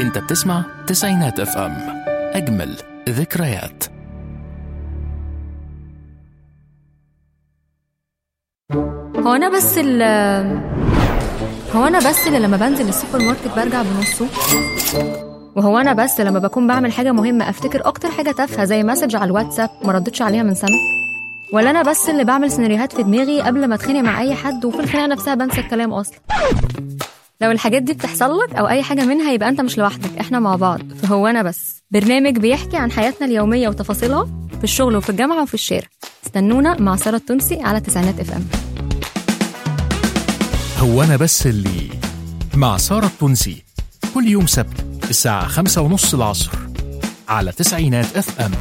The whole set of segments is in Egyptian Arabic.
انت بتسمع تسعينات اف ام اجمل ذكريات هو انا بس ال هو انا بس اللي لما بنزل السوبر ماركت برجع بنصه وهو انا بس لما بكون بعمل حاجه مهمه افتكر اكتر حاجه تافهه زي مسج على الواتساب ما ردتش عليها من سنه ولا انا بس اللي بعمل سيناريوهات في دماغي قبل ما اتخانق مع اي حد وفي الخناقه نفسها بنسى الكلام اصلا لو الحاجات دي بتحصل لك او اي حاجه منها يبقى انت مش لوحدك احنا مع بعض فهو انا بس برنامج بيحكي عن حياتنا اليوميه وتفاصيلها في الشغل وفي الجامعه وفي الشارع استنونا مع ساره التونسي على تسعينات اف ام هو انا بس اللي مع سارة التونسي كل يوم سبت الساعة خمسة ونص العصر على تسعينات اف ام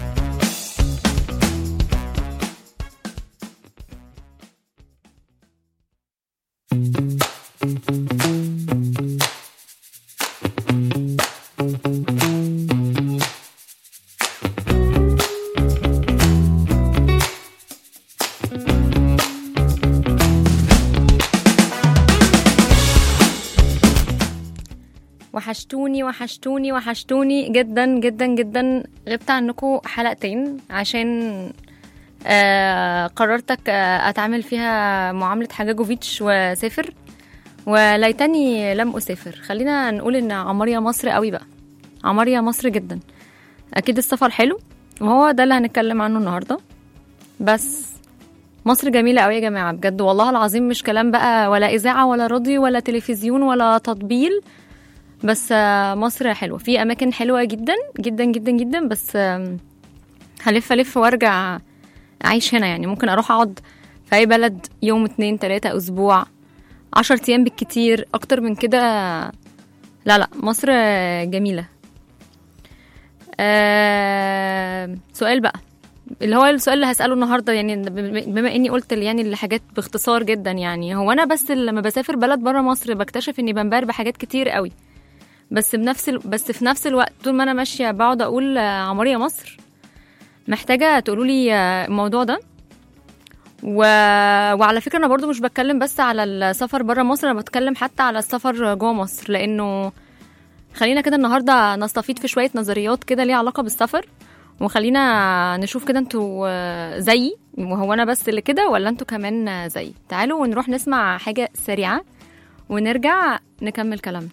وحشتوني وحشتوني وحشتوني جدا جدا جدا غبت عنكم حلقتين عشان آه قررتك آه اتعامل فيها معاملة حجاجوفيتش وسافر وليتني لم اسافر خلينا نقول ان عمارية مصر قوي بقى عمارية مصر جدا اكيد السفر حلو وهو ده اللي هنتكلم عنه النهارده بس مصر جميلة قوي يا جماعة بجد والله العظيم مش كلام بقى ولا إذاعة ولا راديو ولا تلفزيون ولا تطبيل بس آه، مصر حلوة في أماكن حلوة جدا جدا جدا جدا بس آم، هلف ألف وأرجع أعيش هنا يعني ممكن أروح أقعد في أي بلد يوم اتنين تلاتة أسبوع عشر أيام بالكتير أكتر من كده لا لا مصر آه، جميلة آه، سؤال بقى اللي هو السؤال اللي هسأله النهارده يعني بم- بما اني قلت يعني الحاجات باختصار جدا يعني هو انا بس لما بسافر بلد بره مصر بكتشف اني بنبهر بحاجات كتير قوي بس بنفس ال... بس في نفس الوقت طول ما انا ماشيه بقعد اقول آه، عماريه مصر محتاجه تقولوا لي آه، الموضوع ده و... وعلى فكره انا برضو مش بتكلم بس على السفر بره مصر انا بتكلم حتى على السفر جوه مصر لانه خلينا كده النهارده نستفيد في شويه نظريات كده ليها علاقه بالسفر وخلينا نشوف كده انتوا آه، زيي وهو انا بس اللي كده ولا انتوا كمان آه، زيي تعالوا ونروح نسمع حاجه سريعه ونرجع نكمل كلامنا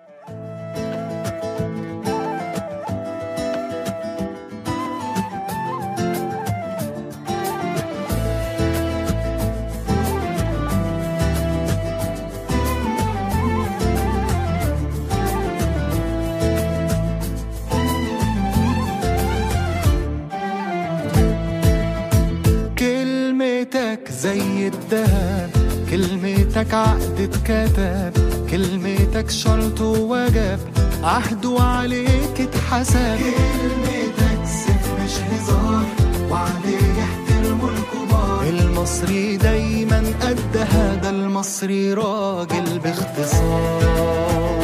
كلمتك زي الدهب كلمتك عقد اتكتب كلمتك شرط ووجب عهد وعليك اتحسب كلمتك سيف مش هزار وعليه يحترموا الكبار المصري دايما قد هذا المصري راجل باختصار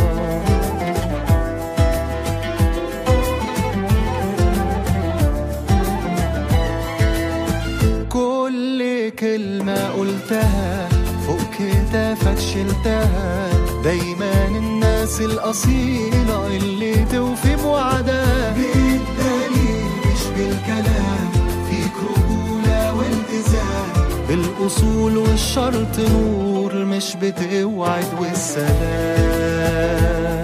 كل كلمة قلتها فوق كتافك شلتها دايما الناس الأصيلة اللي توفي بوعدها بالدليل مش بالكلام فيك رجولة والتزام بالأصول والشرط نور مش بتوعد والسلام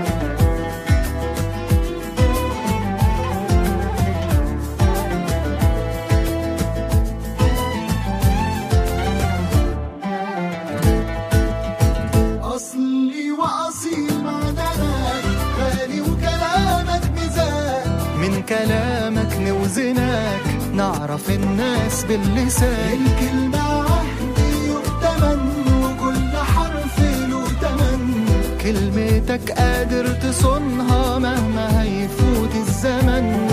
أصلي وأصيل معدنك غالي وكلامك ميزان من كلامك نوزنك نعرف الناس باللسان الكلمة عهد يؤتمن وكل حرف له تمن كلمتك قادر تصونها مهما هيفوت الزمن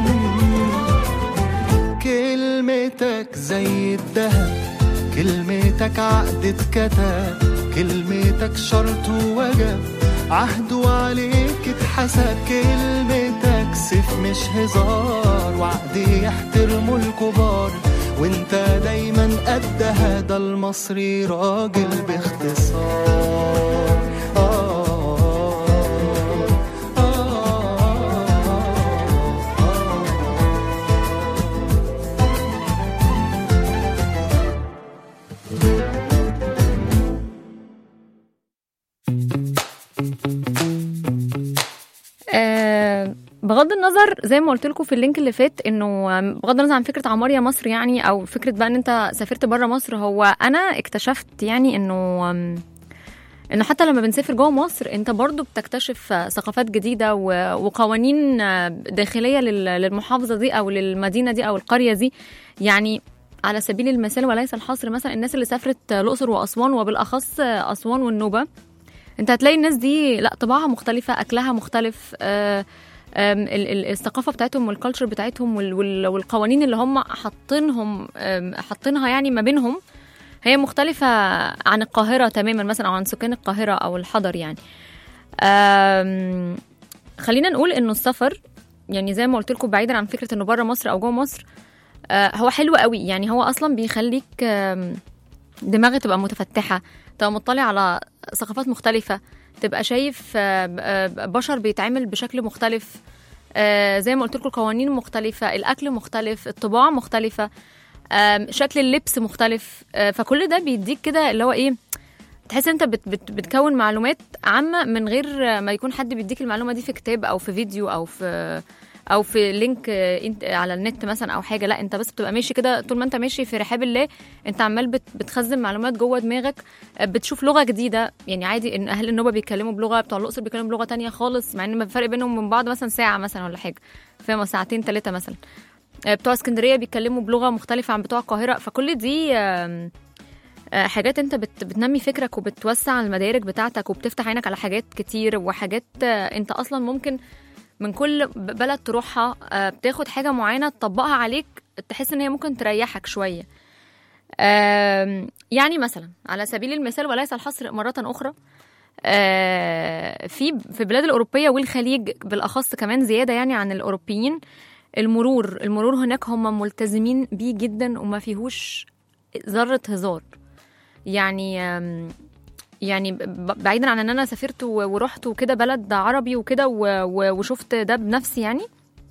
كلمتك زي الدهب كلمتك عقد اتكتب كلمتك شرط ووجب عهد وعليك اتحسب كلمتك سيف مش هزار وعد يحترموا الكبار وانت دايما قد هذا المصري راجل باختصار آه آه بغض النظر زي ما قلت لكم في اللينك اللي فات انه بغض النظر عن فكره عمار يا مصر يعني او فكره بقى ان انت سافرت بره مصر هو انا اكتشفت يعني انه انه حتى لما بنسافر جوه مصر انت برضو بتكتشف ثقافات جديده و- وقوانين داخليه لل- للمحافظه دي او للمدينه دي او القريه دي يعني على سبيل المثال وليس الحصر مثلا الناس اللي سافرت الاقصر واسوان وبالاخص اسوان والنوبه انت هتلاقي الناس دي لا طباعها مختلفه اكلها مختلف آه، آم، ال- ال- الثقافه بتاعتهم والكالتشر بتاعتهم وال- وال- والقوانين اللي هم حاطينهم آم، حاطينها يعني ما بينهم هي مختلفة عن القاهرة تماما مثلا أو عن سكان القاهرة أو الحضر يعني آم، خلينا نقول إنه السفر يعني زي ما قلت لكم بعيدا عن فكرة إنه بره مصر أو جوه مصر آه، هو حلو قوي يعني هو أصلا بيخليك آم، دماغك تبقى متفتحة تبقى مطلع على ثقافات مختلفة تبقى شايف آه، آه، بشر بيتعامل بشكل مختلف آه، زي ما قلت لكم القوانين مختلفة الأكل مختلف الطباع مختلفة آم، شكل اللبس مختلف آه، فكل ده بيديك كده اللي هو ايه تحس انت بت بت بتكون معلومات عامه من غير ما يكون حد بيديك المعلومه دي في كتاب او في فيديو او في او في لينك آه، انت على النت مثلا او حاجه لا انت بس بتبقى ماشي كده طول ما انت ماشي في رحاب الله انت عمال بت بتخزن معلومات جوه دماغك آه، بتشوف لغه جديده يعني عادي ان اهل النوبه بيتكلموا بلغه بتوع الاقصر بيتكلموا بلغه تانية خالص مع ان الفرق بينهم من بعض مثلا ساعه مثلا ولا حاجه فاهم ساعتين ثلاثه مثلا آه، بتوع اسكندريه بيتكلموا بلغه مختلفه عن بتوع القاهره فكل دي آم، آه، حاجات انت بت بتنمي فكرك وبتوسع المدارك بتاعتك وبتفتح عينك على حاجات كتير وحاجات آه، انت اصلا ممكن من كل ب- بلد تروحها آه، بتاخد حاجه معينه تطبقها عليك تحس ان هي ممكن تريحك شويه آم، يعني مثلا على سبيل المثال وليس الحصر مره اخرى آه، في في البلاد الاوروبيه والخليج بالاخص كمان زياده يعني عن الاوروبيين المرور المرور هناك هم ملتزمين بيه جدا وما فيهوش ذره هزار يعني آم، يعني ب- بعيدا عن ان انا سافرت و- ورحت وكده بلد عربي وكده و- و- وشفت ده بنفسي يعني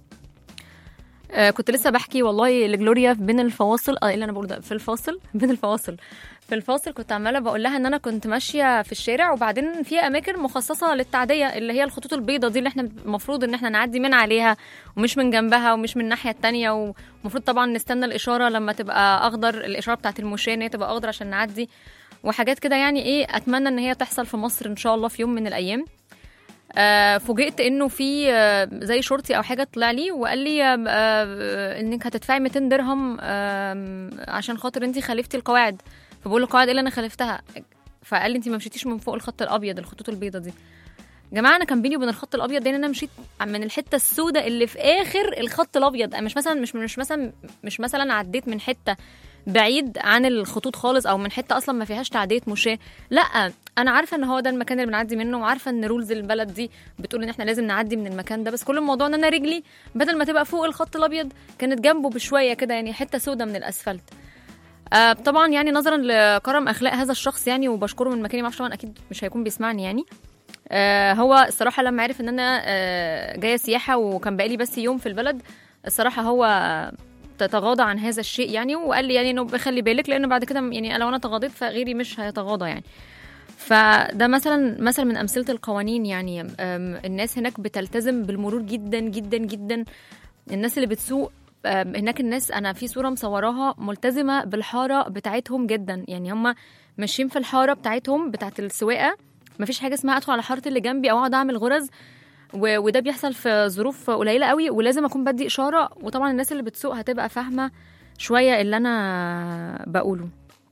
آه كنت لسه بحكي والله لجلوريا بين الفواصل اه إيه اللي انا بقوله ده في الفاصل بين الفواصل في الفاصل كنت عماله بقول لها ان انا كنت ماشيه في الشارع وبعدين في اماكن مخصصه للتعديه اللي هي الخطوط البيضاء دي اللي احنا المفروض ان احنا نعدي من عليها ومش من جنبها ومش من الناحيه التانية ومفروض طبعا نستنى الاشاره لما تبقى اخضر الاشاره بتاعت المشاه ان هي تبقى اخضر عشان نعدي وحاجات كده يعني ايه اتمنى ان هي تحصل في مصر ان شاء الله في يوم من الايام آه فوجئت انه في آه زي شرطي او حاجه طلع لي وقال لي آه آه انك هتدفعي 200 درهم آه عشان خاطر انت خالفتي القواعد فبقول له القواعد ايه اللي انا خالفتها فقال لي انت ما مشيتيش من فوق الخط الابيض الخطوط البيضاء دي جماعه انا كان بيني وبين الخط الابيض ده ان انا مشيت من الحته السوداء اللي في اخر الخط الابيض أنا مش مثلا مش مش مثلا مش مثلا عديت من حته بعيد عن الخطوط خالص او من حته اصلا ما فيهاش تعديه مشاه لا انا عارفه ان هو ده المكان اللي بنعدي منه وعارفه ان رولز البلد دي بتقول ان احنا لازم نعدي من المكان ده بس كل الموضوع ان انا رجلي بدل ما تبقى فوق الخط الابيض كانت جنبه بشويه كده يعني حته سودة من الاسفلت آه طبعا يعني نظرا لكرم اخلاق هذا الشخص يعني وبشكره من مكاني ما اعرفش طبعا اكيد مش هيكون بيسمعني يعني آه هو الصراحه لما عرف ان انا آه جايه سياحه وكان بقالي بس يوم في البلد الصراحه هو تتغاضى عن هذا الشيء يعني وقال لي يعني انه بخلي بالك لان بعد كده يعني لو انا تغاضيت فغيري مش هيتغاضى يعني فده مثلا مثل من امثله القوانين يعني أم، الناس هناك بتلتزم بالمرور جدا جدا جدا الناس اللي بتسوق أم، هناك الناس انا في صوره مصوراها ملتزمه بالحاره بتاعتهم جدا يعني هم ماشيين في الحاره بتاعتهم بتاعت السواقه مفيش حاجه اسمها ادخل على حاره اللي جنبي او اقعد اعمل غرز و- وده بيحصل في ظروف قليله قوي ولازم اكون بدي اشاره وطبعا الناس اللي بتسوق هتبقى فاهمه شويه اللي انا بقوله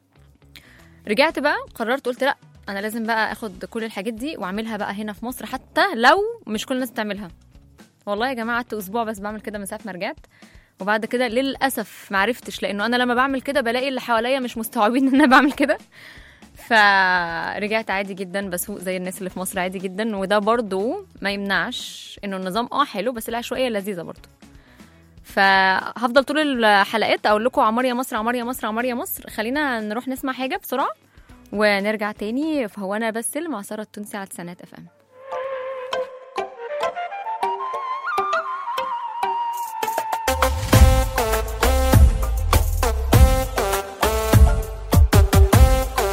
رجعت بقى قررت قلت لا انا لازم بقى اخد كل الحاجات دي واعملها بقى هنا في مصر حتى لو مش كل الناس بتعملها والله يا جماعه قعدت اسبوع بس بعمل كده من ساعه ما رجعت وبعد كده للاسف ما عرفتش لانه انا لما بعمل كده بلاقي اللي حواليا مش مستوعبين ان انا بعمل كده فرجعت عادي جدا بسوق زي الناس اللي في مصر عادي جدا وده برضو ما يمنعش انه النظام اه حلو بس العشوائيه لذيذه برضو فهفضل طول الحلقات اقول لكم عمار يا مصر عمار يا مصر عمار يا مصر خلينا نروح نسمع حاجه بسرعه ونرجع تاني فهو انا بسل مع ساره التونسي على تسعينات اف ام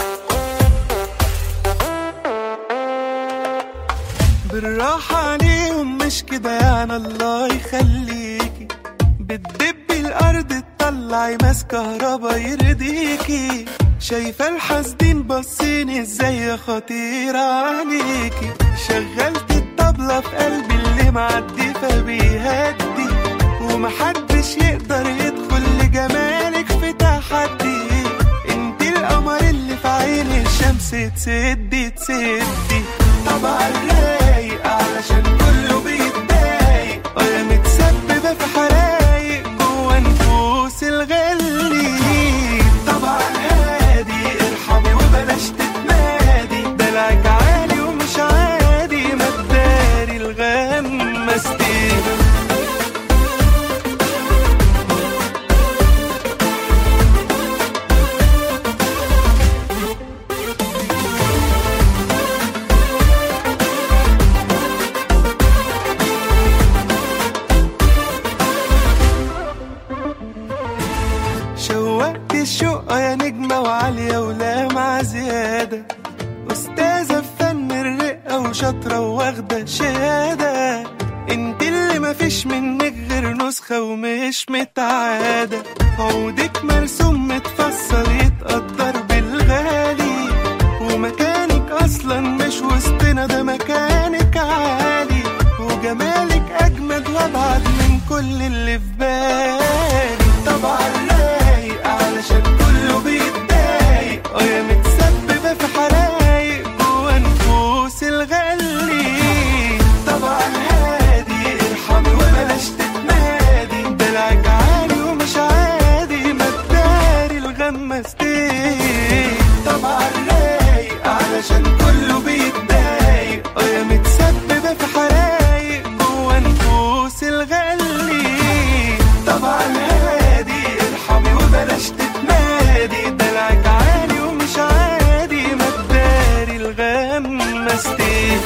بالراحة عليك يوم مش كده يعني الله يخليكي بتدبي الارض تطلعي ماس كهربا يرضيكي شايفة الحاسدين باصين ازاي يا خطيرة عليكي شغلت الطبلة في قلبي اللي معدي فبيهدي ومحدش يقدر يدخل لجمالك في تحدي انت القمر اللي في عين الشمس تسدي تسدي طبعا رايق علشان كله بيتضايق ويا متسببة في حرايق جوا نفوس الغلي طبعا هادي ارحمي وبلاش تتنادي دلعك عالي ومش عادي ما تداري الغم مستين شوقت الشقة يا نجمة وعالية ولامعة زيادة أستاذة في فن الرقة وشاطرة واخدة شهادة انت اللي مفيش منك غير نسخة ومش متعادة عودك مرسوم متفصل يتقدر بالغالي ومكانك أصلا مش وسطنا ده مكانك عالي وجمالك أجمد وأبعد من كل اللي في بالي طبعا رايق علشان كله بيتضايق اه يا متسببة في حرايق جوا نفوس الغلي طبعا هادي ارحمي وبلاش تتنادي دلعك عالي ومش عادي ما تداري الغمستين طبعا رايق علشان كله بيتضايق اه يا متسببة في حرايق جوا نفوس الغلي طبعا هادي ارحمي وبلاش تتنادي دلعك عالي ومش عادي ما تداري الغمستين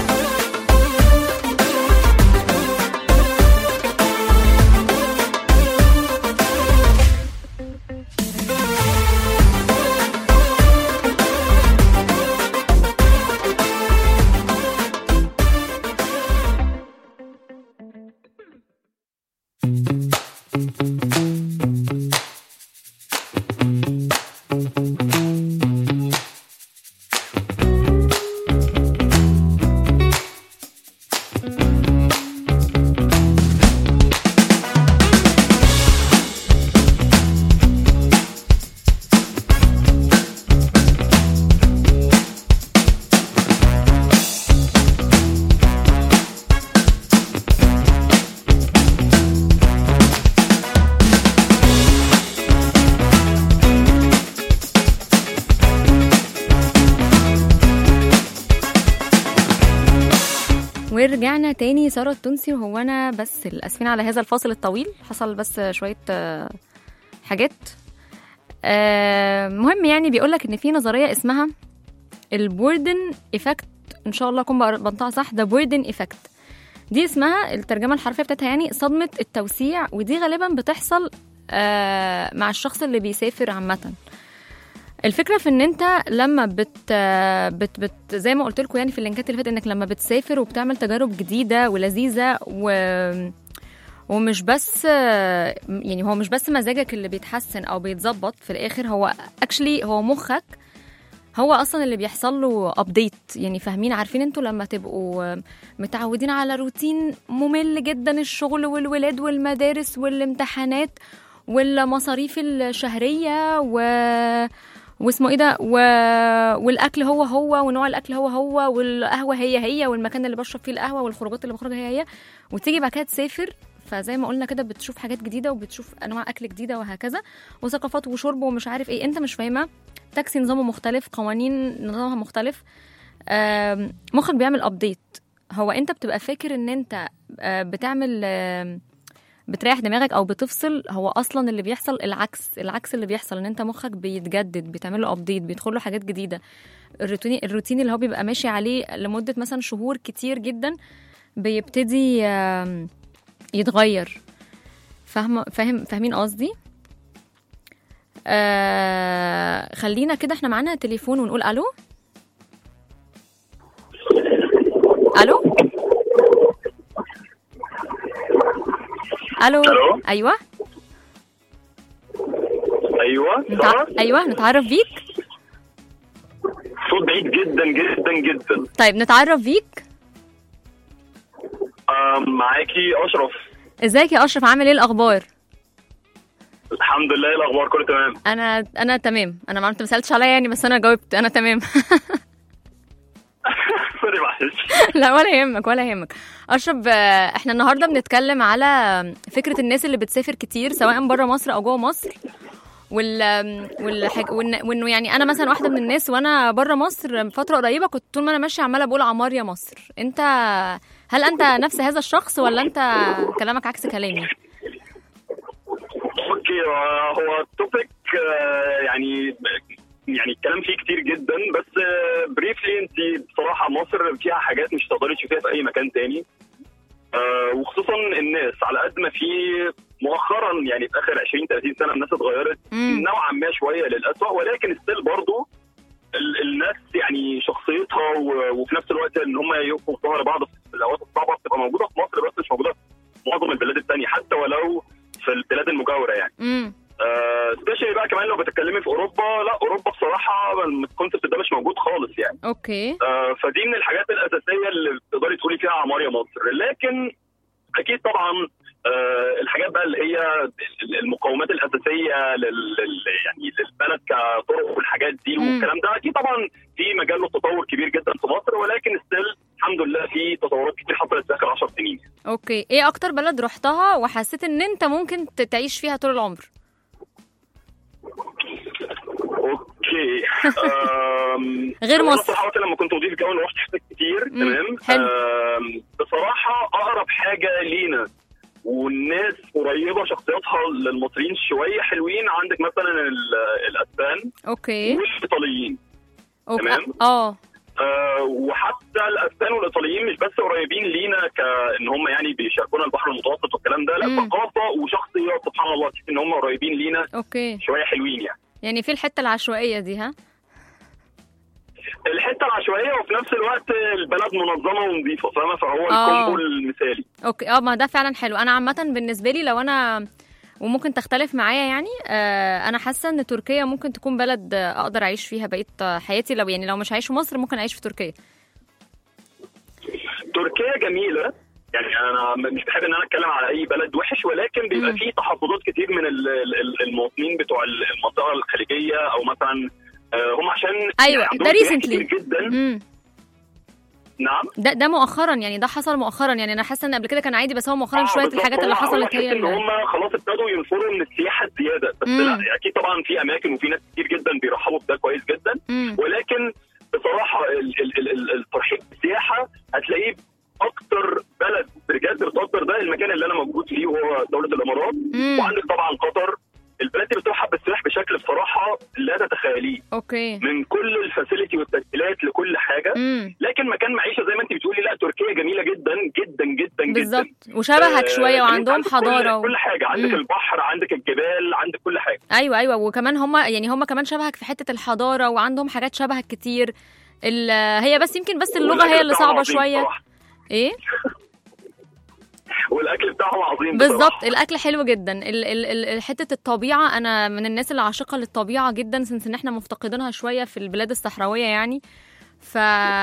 ورجعنا تاني سارة التونسي وهو أنا بس الأسفين على هذا الفاصل الطويل حصل بس شوية آه، حاجات آه، مهم يعني بيقولك إن في نظرية اسمها البوردن إيفكت إن شاء الله أكون بقر- بنطقها صح ده بوردن إيفكت دي اسمها الترجمة الحرفية بتاعتها يعني صدمة التوسيع ودي غالبا بتحصل آه، مع الشخص اللي بيسافر عامة الفكره في ان انت لما بت بت, بت زي ما قلت لكم يعني في اللينكات اللي فاتت انك لما بتسافر وبتعمل تجارب جديده ولذيذه و ومش بس يعني هو مش بس مزاجك اللي بيتحسن او بيتظبط في الاخر هو اكشلي هو مخك هو اصلا اللي بيحصل له ابديت يعني فاهمين عارفين انتوا لما تبقوا متعودين على روتين ممل جدا الشغل والولاد والمدارس والامتحانات والمصاريف الشهريه و واسمه ايه ده و... والاكل هو هو ونوع الاكل هو هو والقهوه هي هي والمكان اللي بشرب فيه القهوه والخروجات اللي بخرجها هي هي وتيجي بعد كده تسافر فزي ما قلنا كده بتشوف حاجات جديده وبتشوف انواع اكل جديده وهكذا وثقافات وشرب ومش عارف ايه انت مش فاهمه تاكسي نظامه مختلف قوانين نظامها مختلف آم، مخك بيعمل ابديت هو انت بتبقى فاكر ان انت آه، بتعمل آم، بتريح دماغك او بتفصل هو اصلا اللي بيحصل العكس العكس اللي بيحصل ان انت مخك بيتجدد بيتعمل له ابديت بيدخل له حاجات جديده الروتين الروتين اللي هو بيبقى ماشي عليه لمده مثلا شهور كتير جدا بيبتدي آم، يتغير فاهمه فاهم فاهمين قصدي آه خلينا كده احنا معانا تليفون ونقول الو الو الو ألو. ايوه ايوه نتع... ساره ايوه نتعرف بيك صوت بعيد جدا جدا جدا طيب نتعرف بيك آم، معاكي اشرف ازيك يا اشرف عامل ايه الاخبار الحمد لله إيه الاخبار كله تمام انا انا تمام انا ما انت ما سالتش عليا يعني بس انا جاوبت انا تمام سوري معلش لا ولا يهمك ولا يهمك اشرف آه، احنا النهارده بنتكلم على فكره الناس اللي بتسافر كتير سواء بره مصر او جوه مصر وال والحاج... وإن... وانه يعني انا مثلا واحده من الناس وانا بره مصر فتره قريبه كنت طول ما انا ماشيه عماله بقول عمار يا مصر انت هل انت نفس هذا الشخص ولا انت كلامك عكس كلامي اوكي آه، هو التوبيك يعني يعني الكلام فيه كتير جدا بس بريفلي انت بصراحه مصر فيها حاجات مش تقدري تشوفيها في اي مكان تاني آه، وخصوصا الناس على قد ما في مؤخرا يعني في اخر 20 30 سنه الناس اتغيرت مم. نوعا ما شويه للاسوء ولكن ستيل برضو ال- الناس يعني شخصيتها و- وفي نفس الوقت ان هم يقفوا في ظهر بعض في الاوقات الصعبه بتبقى موجوده في مصر بس مش موجوده في معظم البلاد الثانيه حتى ولو في البلاد المجاوره يعني امم سبيشالي بقى كمان لو بتتكلمي في اوروبا لا اوروبا بصراحه الكونسيبت ده مش موجود خالص يعني اوكي آه، فدي من الحاجات الاساسيه اللي تقدري تقولي فيها عمار يا مصر لكن اكيد طبعا آه، الحاجات بقى اللي هي المقومات الاساسيه لل لل- يعني للبلد كطرق والحاجات دي مم. والكلام ده اكيد طبعا في مجال للتطور كبير جدا في مصر ولكن ستيل الحمد لله في تطورات كتير حصلت في اخر 10 سنين اوكي ايه اكتر بلد رحتها وحسيت ان انت ممكن ت- تعيش فيها طول العمر اوكي أم، غير أنا مصر. بصراحه وقت لما كنت مضيف جو أنا رحت حتت كتير مم، تمام حلو. أم، بصراحه اقرب حاجه لينا والناس قريبه شخصياتها للمصريين شويه حلوين عندك مثلا ال- الاسبان اوكي والايطاليين اوكي تمام. اه أه وحتى الاسبان والايطاليين مش بس قريبين لينا كان هم يعني بيشاركونا البحر المتوسط والكلام ده لا مم. ثقافه وشخصيات سبحان الله تحس ان هم قريبين لينا اوكي شويه حلوين يعني يعني في الحته العشوائيه دي ها الحته العشوائيه وفي نفس الوقت البلد منظمه ونظيفه فاهمه فهو آه. الكومبو المثالي اوكي اه ما ده فعلا حلو انا عامه بالنسبه لي لو انا وممكن تختلف معايا يعني آه انا حاسه ان تركيا ممكن تكون بلد آه، اقدر اعيش فيها بقيه آه، حياتي لو يعني لو مش هعيش في مصر ممكن اعيش في تركيا تركيا جميله يعني انا م- مش بحب ان انا اتكلم على اي بلد وحش ولكن بيبقى مم. فيه تحفظات كتير من ال- ال- ال- المواطنين بتوع ال- المنطقه الخليجيه او مثلا آه، هم عشان أيوة، يعني ده عندهم سياح recently. كتير جدا امم نعم ده ده مؤخرا يعني ده حصل مؤخرا يعني انا حاسه ان قبل كده كان عادي بس هو مؤخرا آه، شويه بالظبط. الحاجات اللي هو- هو حصلت هي تحس ان اللي هم خلاص ابتدوا ينفروا من السياحه الزياده بس مم. لا اكيد طبعا في اماكن وفي ناس كتير جدا بيرحبوا بده كويس جدا مم. ولكن بصراحه ال- ال- ال- ال- الترحيب بالسياحه هتلاقيه اكتر بلد بجد بتقدر ده المكان اللي انا موجود فيه وهو دوله الامارات مم. وعندك طبعا قطر البلاد دي بترحب بالسياح بشكل بصراحه لا تتخيليه اوكي من كل الفاسيلتي والتسهيلات لكل حاجه امم لكن مكان معيشه زي ما انت بتقولي لا تركيا جميله جدا جدا جدا جدا بالظبط وشبهك آه، شويه لأن وعندهم عندك كل- حضاره و... كل حاجه عندك مم. البحر عندك الجبال عندك كل حاجه ايوه ايوه وكمان هم يعني هم كمان شبهك في حته الحضاره وعندهم حاجات شبهك كتير ال- هي بس يمكن بس اللغه والأكل هي اللي بتاعهم صعبه عظيم شويه بصراحة. ايه والاكل بتاعهم عظيم بصراحة. بالظبط الاكل حلو جدا ال ال ال حته الطبيعه انا من الناس اللي عاشقه للطبيعه جدا سنس ان احنا مفتقدينها شويه في البلاد الصحراويه يعني ف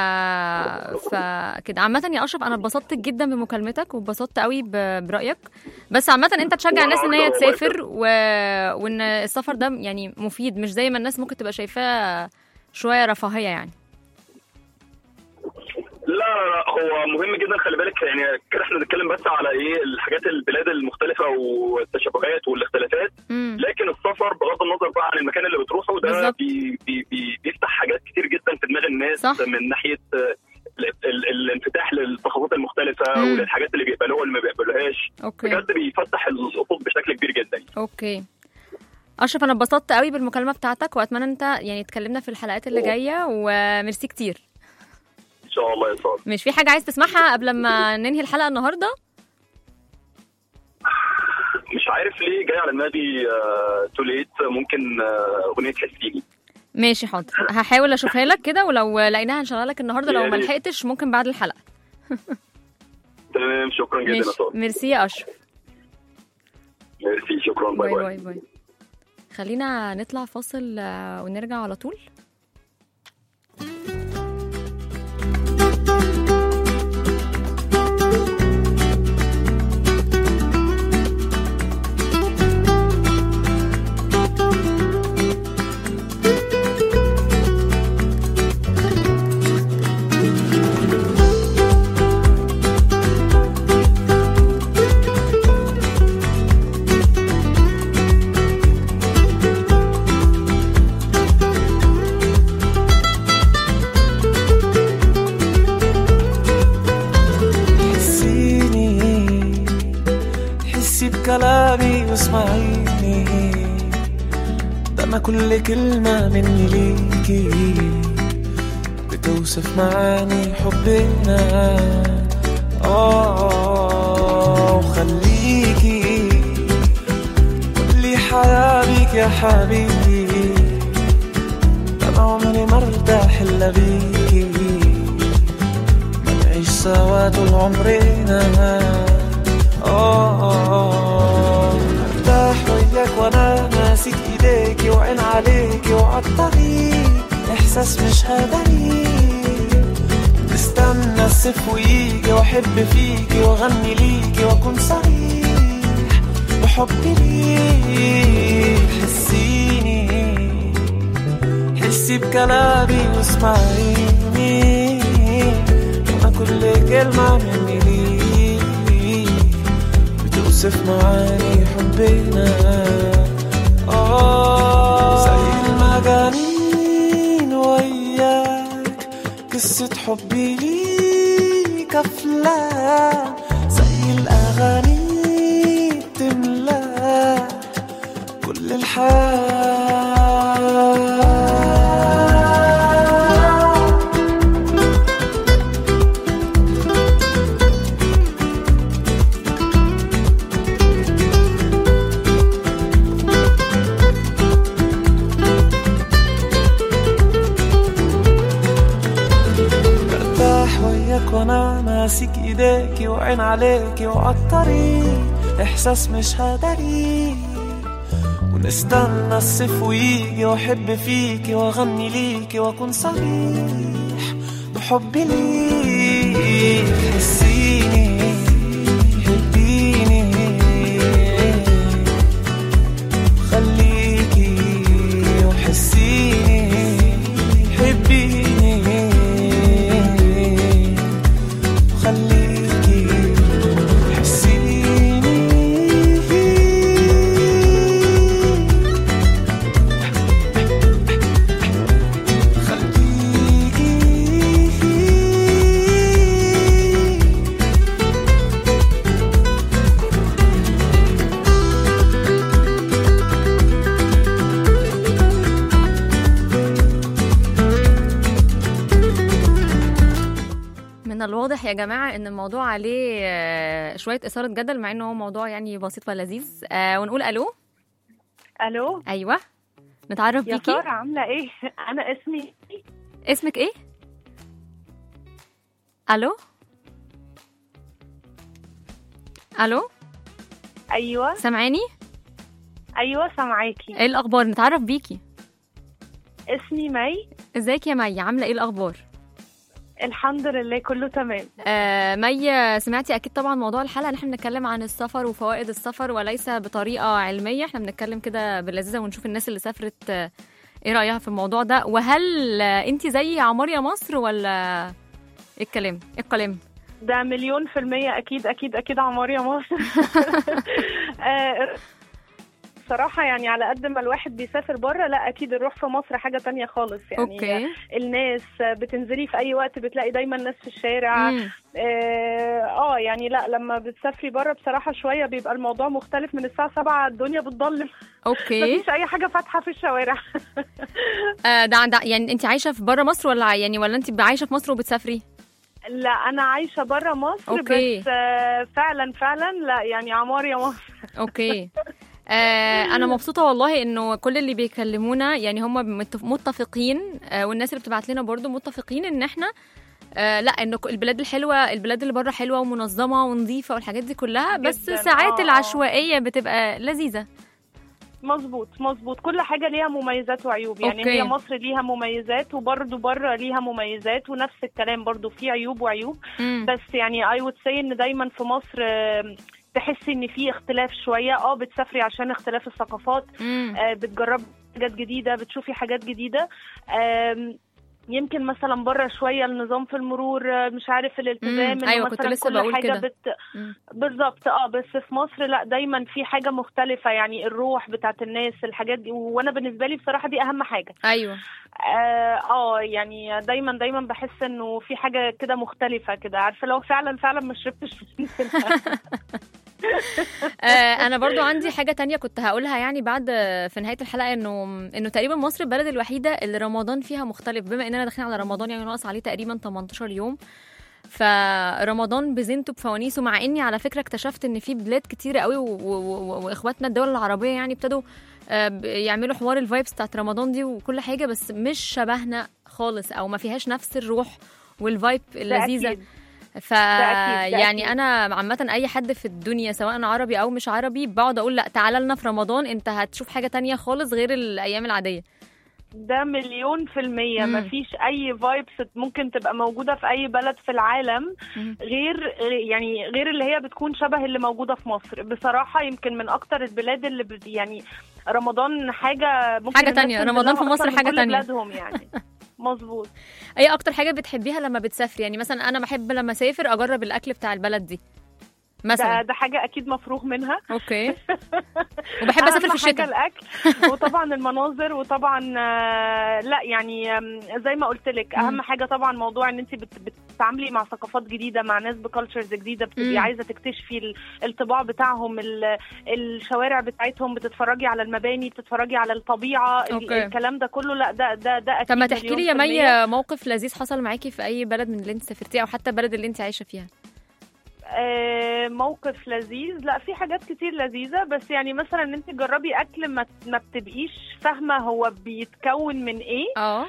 فكده عامة يا اشرف انا اتبسطت جدا بمكالمتك واتبسطت قوي ب... برايك بس عامة انت تشجع الناس ان هي وأنا والله تسافر و... وان السفر ده يعني مفيد مش زي ما الناس ممكن تبقى شايفاه شوية رفاهية يعني لا لا لا هو مهم جدا خلي بالك يعني كده احنا بنتكلم بس على ايه الحاجات البلاد المختلفه والتشابهات والاختلافات امم لكن السفر بغض النظر بقى عن المكان اللي بتروحه ده بالظبط. بي بي بي بيفتح حاجات كتير جدا في دماغ الناس صح. من ناحيه آه، ال- ال- الانفتاح للثقافات المختلفه مم. وللحاجات اللي بيقبلوها واللي ما بيقبلوهاش اوكي بجد بيفتح الافق بشكل كبير جدا اوكي اشرف انا اتبسطت قوي بالمكالمه بتاعتك واتمنى انت يعني تكلمنا في الحلقات اللي جايه وميرسي كتير ان شاء الله يا صاد مش في حاجه عايز تسمعها قبل ما ننهي الحلقه النهارده مش عارف ليه جاي على دماغي توليت ممكن آه، اغنيه حسيني ماشي حاضر هحاول اشوفها لك كده ولو لقيناها هنشغلها لك النهارده لو يا ما ريت. لحقتش ممكن بعد الحلقه تمام شكرا جدا يا ماشي صاد ميرسي يا اشرف ميرسي شكرا باي باي باي باي باي خلينا نطلع فاصل آه، ونرجع على طول حسيني حسي بكلامي واسمعيني ده انا كل كلمة مني ليكي بتوصف معاني حبنا اه وخليكي كل حياة بيك يا حبيبي ده انا عمري ما ارتاح الا بيكي نعيش سوا طول عمرنا آه ارتاح وياك وانا ماسك ايديكي وعين عليكي وعالطريق احساس مش هدري استنى الصيف ويجي واحب فيكي واغني ليكي واكون صريح بحبي ليك حسيني حسي بكلامي واسمعيني انا كل كلمة مني ليك بتوصف معاني حبنا آه زي المجانين وياك قصة حبي ليك أفلام زي الأغاني بتملا كل الحياة برتاح وياك وانا ماسك ايديكي وعين عليكي وعالطريق احساس مش هدري ونستنى الصيف ويجي واحب فيكي واغني ليكي واكون صريح بحبي ليك حسيني حبيني خليكي وحسيني حبيني خليكي حسيني خليكي من الواضح يا جماعة إن الموضوع عليه آه، شوية إثارة جدل مع إنه هو موضوع يعني بسيط ولذيذ آه ونقول ألو الو أيوة نتعرف يا بيكي سارة عاملة ايه؟ أنا اسمي اسمك إيه؟ ألو ألو أيوة سامعاني؟ أيوة سامعاكي إيه الأخبار نتعرف بيكي اسمي مي ازيك يا مي عاملة إيه الأخبار؟ الحمد لله كله تمام آه مي سمعتي اكيد طبعا موضوع الحلقه ان احنا بنتكلم عن السفر وفوائد السفر وليس بطريقه علميه احنا بنتكلم كده باللذيذه ونشوف الناس اللي سافرت آه، ايه رايها في الموضوع ده وهل آه، انت زي عمار يا مصر ولا ايه الكلام ايه الكلام ده مليون في المية أكيد أكيد أكيد عمار يا مصر آه، صراحة يعني على قد ما الواحد بيسافر بره لا أكيد الروح في مصر حاجة تانية خالص يعني اوكي الناس بتنزلي في أي وقت بتلاقي دايما ناس في الشارع مم. اه آه، يعني لا لما بتسافري بره بصراحة شوية بيبقى الموضوع مختلف من الساعة 7 الدنيا بتضلم اوكي مفيش أي حاجة فاتحة في الشوارع آه ده, ده يعني انت عايشه في بره مصر ولا يعني ولا انت عايشه في مصر وبتسافري لا انا عايشه بره مصر أوكي. بس آه، فعلا فعلا لا يعني عمار يا مصر اوكي آه انا مبسوطه والله انه كل اللي بيكلمونا يعني هم متف- متفقين آه والناس اللي بتبعت لنا برضو متفقين ان احنا آه لا انه البلاد الحلوه البلاد اللي بره حلوه ومنظمه ونظيفه والحاجات دي كلها بس جداً. ساعات آه، آه. العشوائيه بتبقى لذيذه مظبوط مظبوط كل حاجه ليها مميزات وعيوب يعني أوكي. هي مصر ليها مميزات وبرضه بره ليها مميزات ونفس الكلام برضه في عيوب وعيوب مم. بس يعني اي وود سي ان دايما في مصر آم، تحسي ان في اختلاف شويه اه بتسافري عشان اختلاف الثقافات مم. آه، بتجربي حاجات جديده بتشوفي حاجات جديده آم، يمكن مثلا بره شويه النظام في المرور آه، مش عارف الالتزام مم، إنه أيوة، كنت مثلا لسه كل بقول حاجه كده. بت... مم. بالظبط اه بس في مصر لا دايما في حاجه مختلفه يعني الروح بتاعت الناس الحاجات دي وانا بالنسبه لي بصراحه دي اهم حاجه ايوه اه آه، يعني دايما دايما بحس انه في حاجه كده مختلفه كده عارفه لو فعلا فعلا ما شربتش آه، انا برضو عندي حاجه تانية كنت هقولها يعني بعد في نهايه الحلقه انه انه تقريبا مصر البلد الوحيده اللي رمضان فيها مختلف بما اننا داخلين على رمضان يعني ناقص عليه تقريبا 18 يوم فرمضان بزينته بفوانيسه مع اني على فكره اكتشفت ان في بلاد كتيره قوي و- و- و- واخواتنا الدول العربيه يعني ابتدوا آه، ب- يعملوا حوار الفايبس بتاعت رمضان دي وكل حاجه بس مش شبهنا خالص او ما فيهاش نفس الروح والفايب اللذيذه ف أكيد، ده يعني أكيد. انا عامه اي حد في الدنيا سواء عربي او مش عربي بقعد اقول لا تعالى لنا في رمضان انت هتشوف حاجه تانية خالص غير الايام العاديه ده مليون في المية مم. مفيش أي فايبس ممكن تبقى موجودة في أي بلد في العالم مم. غير يعني غير اللي هي بتكون شبه اللي موجودة في مصر بصراحة يمكن من أكتر البلاد اللي ب- يعني رمضان حاجة ممكن حاجة الناس تانية، تنزل رمضان لها في مصر أكتر من حاجة كل تانية. بلادهم يعني مظبوط ايه اكتر حاجه بتحبيها لما بتسافري يعني مثلا انا بحب لما اسافر اجرب الاكل بتاع البلد دي ده, مثلا ده حاجة أكيد مفروغ منها اوكي وبحب اسافر أهم في حاجة الشتاء الأكل وطبعا المناظر وطبعا آه، لا يعني آم، زي ما قلت لك مم. أهم حاجة طبعا موضوع إن أنت بت- بتتعاملي مع ثقافات جديدة مع ناس بكالتشرز جديدة مم. بتبقي عايزة تكتشفي ال- الطباع بتاعهم ال- الشوارع بتاعتهم بتتفرجي على المباني بتتفرجي على الطبيعة ال- أوكي. الكلام ده كله لا ده ده ده أكيد طب ما تحكي مليون لي يا في المية. مي موقف لذيذ حصل معاكي في اي بلد من اللي انت سافرتيها او حتى البلد اللي انت عايشه فيها آه، موقف لذيذ لا في حاجات كتير لذيذة بس يعني مثلا ان انت تجربي اكل ما ما بتبقيش فاهمة هو بيتكون من ايه اه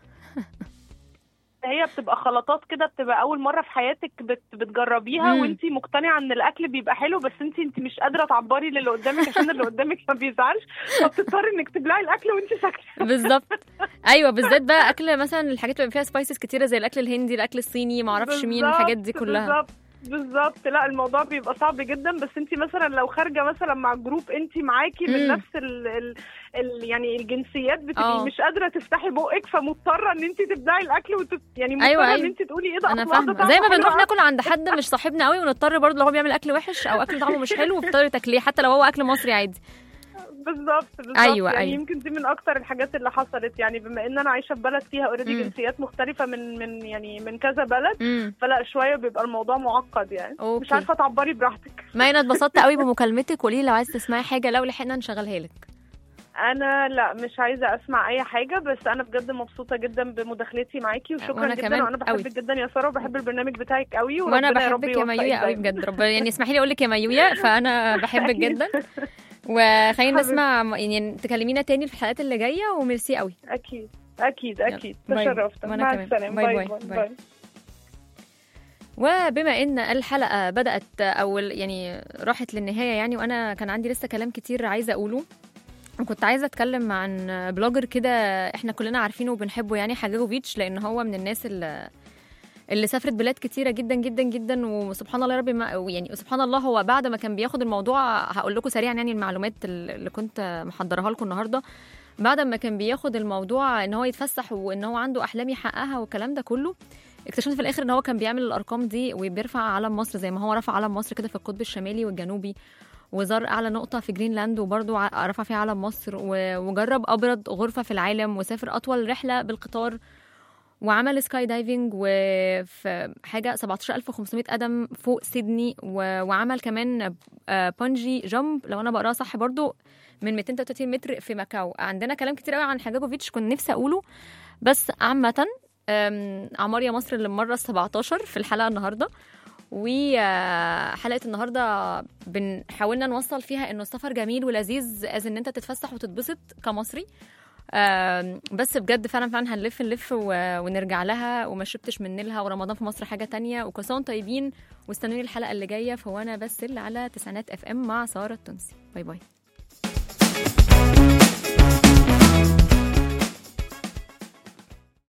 هي بتبقى خلطات كده بتبقى اول مره في حياتك بت بتجربيها مم. وانت مقتنعه ان الاكل بيبقى حلو بس انت انت مش قادره تعبري للي قدامك عشان اللي قدامك ما بيزعلش فبتضطري انك تبلعي الاكل وانت ساكته بالظبط ايوه بالذات بقى اكل مثلا الحاجات اللي بيبقى فيها سبايسز كتيره زي الاكل الهندي الاكل الصيني ما اعرفش مين بالظبط، الحاجات دي كلها بالظبط بالظبط لا الموضوع بيبقى صعب جدا بس انت مثلا لو خارجه مثلا مع جروب انت معاكي من مم. نفس ال ال ال يعني الجنسيات بتبقي اه. مش قادره تفتحي بقك فمضطره ان انت تبدعي الاكل وتت يعني مضطره أيوة، ان أيوة. انت تقولي ايه ده انا الله ده فاهمه طعمه زي ما حلو بنروح أوي. ناكل عند حد مش صاحبنا قوي ونضطر برضه لو هو بيعمل اكل وحش او اكل طعمه مش حلو وبتضطري تاكليه حتى لو هو اكل مصري عادي بالظبط بالظبط أيوة، يعني أيوة. يمكن دي من اكتر الحاجات اللي حصلت يعني بما ان انا عايشه في بلد فيها اوريدي مم. جنسيات مختلفه من من يعني من كذا بلد امم فلا شويه بيبقى الموضوع معقد يعني أوكي. مش عارفه تعبري براحتك ما انا اتبسطت قوي بمكالمتك قولي لي لو عايزه تسمعي حاجه لو لحقنا نشغلها لك انا لا مش عايزه اسمع اي حاجه بس انا بجد مبسوطه جدا بمداخلتي معاكي وشكرا وأنا جدا كمان وانا قوي. بحبك جدا يا ساره وبحب البرنامج بتاعك قوي وانا وربنا يا رب بحبك يا يوفقك ميويا قوي دايما. بجد ربنا يعني اسمحي لي اقول لك يا ميويا فانا بحبك جدا وخلينا حبيبتي. نسمع يعني تكلمينا تاني في الحلقات اللي جايه وميرسي قوي اكيد اكيد يلا. اكيد باي. تشرفت وأنا مع كمان. السلامه باي باي باي. باي, باي. باي. وبما ان الحلقه بدات او يعني راحت للنهايه يعني وانا كان عندي لسه كلام كتير عايزه اقوله وكنت عايزه اتكلم عن بلوجر كده احنا كلنا عارفينه وبنحبه يعني حجاجوفيتش لان هو من الناس اللي اللي سافرت بلاد كتيره جدا جدا جدا وسبحان الله يا رب ما يعني سبحان الله هو بعد ما كان بياخد الموضوع هقول لكم سريعا يعني المعلومات اللي كنت محضرها لكم النهارده بعد ما كان بياخد الموضوع ان هو يتفسح وان هو عنده احلام يحققها والكلام ده كله اكتشفت في الاخر ان هو كان بيعمل الارقام دي وبيرفع علم مصر زي ما هو رفع علم مصر كده في القطب الشمالي والجنوبي وزار اعلى نقطه في جرينلاند وبرضه ع- رفع فيها علم مصر و- وجرب ابرد غرفه في العالم وسافر اطول رحله بالقطار وعمل سكاي دايفنج وفي حاجه 17500 قدم فوق سيدني و- وعمل كمان آه، بانجي جامب لو انا بقراها صح برضو من 233 متر في ماكاو عندنا كلام كتير قوي عن حجاجوفيتش كنت نفسي اقوله بس عامه آم، عمار يا مصر للمره ال 17 في الحلقه النهارده وحلقه النهارده بنحاولنا نوصل فيها انه السفر جميل ولذيذ از ان انت تتفسح وتتبسط كمصري آم، بس بجد فعلا فعلا هنلف نلف و- ونرجع لها وما شربتش من نيلها ورمضان في مصر حاجه تانية وكل سنه وانتم طيبين واستنوني الحلقه اللي جايه فوانا بس اللي على تسعينات اف ام مع ساره التونسي باي باي